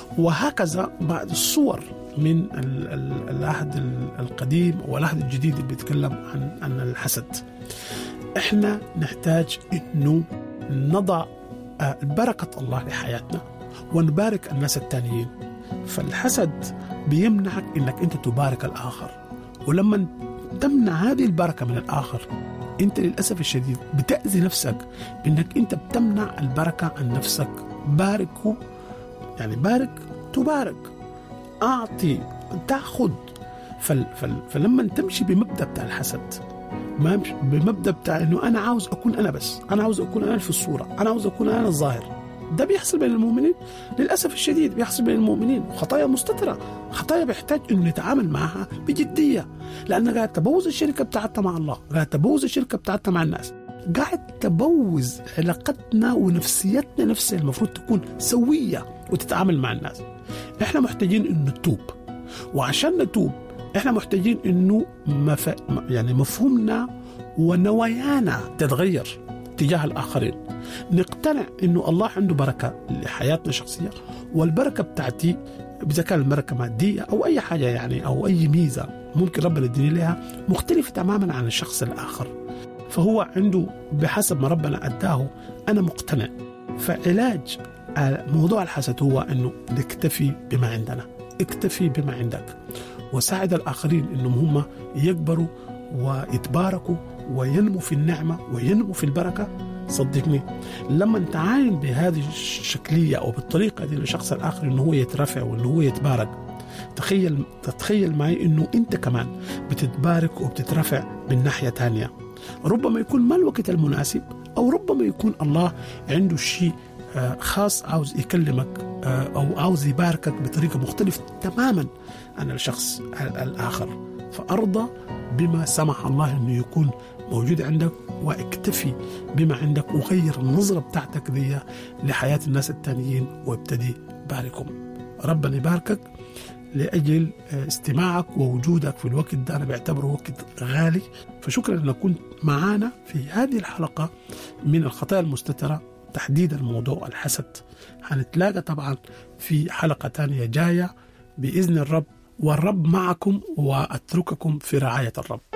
وهكذا بعض الصور من ال- ال- العهد ال- القديم والعهد الجديد اللي بيتكلم عن عن الحسد احنا نحتاج انه نضع آه، بركة الله لحياتنا ونبارك الناس التانيين فالحسد بيمنعك انك انت تبارك الاخر ولما تمنع هذه البركة من الاخر انت للاسف الشديد بتأذي نفسك بانك انت بتمنع البركة عن نفسك باركه يعني بارك تبارك اعطي تاخذ فل فل فلما تمشي بمبدا بتاع الحسد ما يمشي بمبدا بتاع انه انا عاوز اكون انا بس انا عاوز اكون انا في الصوره انا عاوز اكون انا الظاهر ده بيحصل بين المؤمنين للاسف الشديد بيحصل بين المؤمنين وخطايا مستتره خطايا بيحتاج انه نتعامل معها بجديه لانها قاعد تبوظ الشركه بتاعتنا مع الله قاعد تبوظ الشركه بتاعتنا مع الناس قاعد تبوظ علاقتنا ونفسيتنا نفسها المفروض تكون سويه وتتعامل مع الناس احنا محتاجين انه نتوب وعشان نتوب احنا محتاجين انه مف... يعني مفهومنا ونوايانا تتغير تجاه الاخرين نقتنع انه الله عنده بركه لحياتنا الشخصيه والبركه بتاعتي اذا كان البركه ماديه او اي حاجه يعني او اي ميزه ممكن ربنا يديني لها مختلفه تماما عن الشخص الاخر فهو عنده بحسب ما ربنا اداه انا مقتنع فعلاج موضوع الحسد هو انه نكتفي بما عندنا اكتفي بما عندك وساعد الاخرين انهم هم يكبروا ويتباركوا وينموا في النعمه وينموا في البركه صدقني لما تعاين بهذه الشكليه او بالطريقه دي للشخص الاخر انه هو يترفع وانه هو يتبارك تخيل تتخيل معي انه انت كمان بتتبارك وبتترفع من ناحيه ثانيه ربما يكون ما الوقت المناسب او ربما يكون الله عنده شيء خاص عاوز يكلمك او عاوز يباركك بطريقه مختلفه تماما عن الشخص الاخر فارضى بما سمح الله انه يكون موجود عندك واكتفي بما عندك وغير النظره بتاعتك دي لحياه الناس التانيين وابتدي باركهم ربنا يباركك لاجل استماعك ووجودك في الوقت ده انا بعتبره وقت غالي فشكرا انك كنت معانا في هذه الحلقه من الخطايا المستتره تحديدا موضوع الحسد هنتلاقى طبعا في حلقة تانية جاية بإذن الرب والرب معكم وأترككم في رعاية الرب